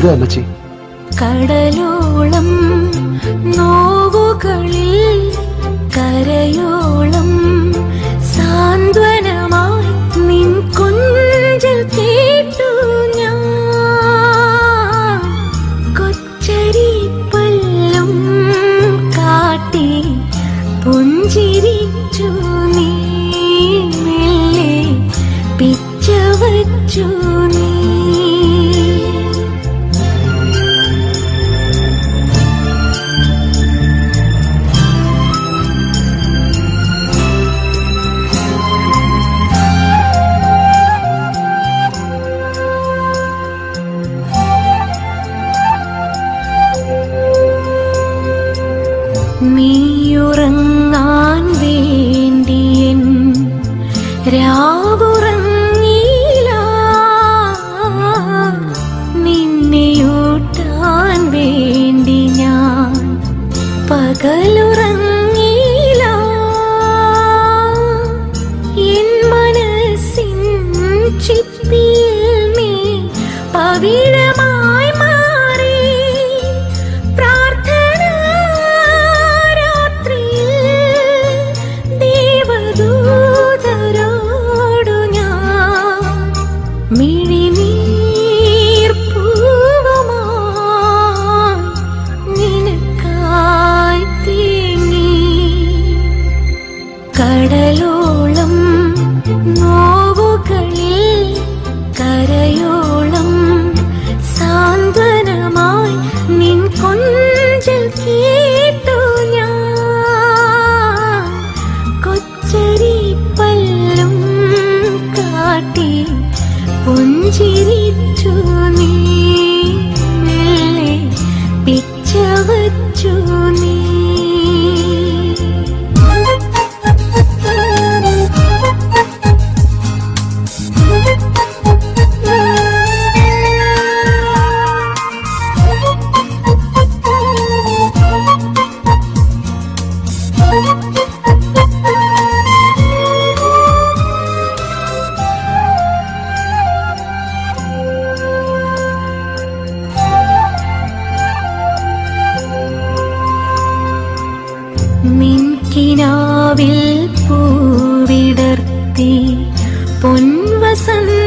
എന്താ അമ്മച്ചി കടലോളം നോവുകളിൽ കരയോളം സാന്ത്വനമായി നിൻ കൊഞ്ചൽ കേട്ടു ഞാൻ കൊച്ചരി പല്ലും കാട്ടി പുഞ്ചിരിച്ചു നീ മെല്ലെ പിച്ച വച്ചു നീ നീയുറങ്ങാൻ വേണ്ടിയൻ രാവുറങ്ങീല നിന്നെയൂട്ടാൻ വേണ്ടി ഞാൻ പകലുറങ്ങീല എൻ മനസ്സിൻ ചിപ്പിയിൽ നീ പവിഴമായി മാറി പ്രാർത്ഥന രാത്രിയിൽ ദേവദൂതരോടു ഞാൻ മിഴിനീർ പൂവമായി നിനക്കായി തേങ്ങി കടലോളം നോവുകളിൽ കരയോളം സാന്ത്വനമായി നിൻ കൊഞ്ചൽ കേട്ടു ഞാൻ കൊച്ചരി പല്ലും കാട്ടി പുഞ്ചിരിച്ചു നീ മെല്ലെ പിച്ച വച്ചു നീ നിൻകിനാവിൽ പൂവിടർത്തി പൊൻവസന്ത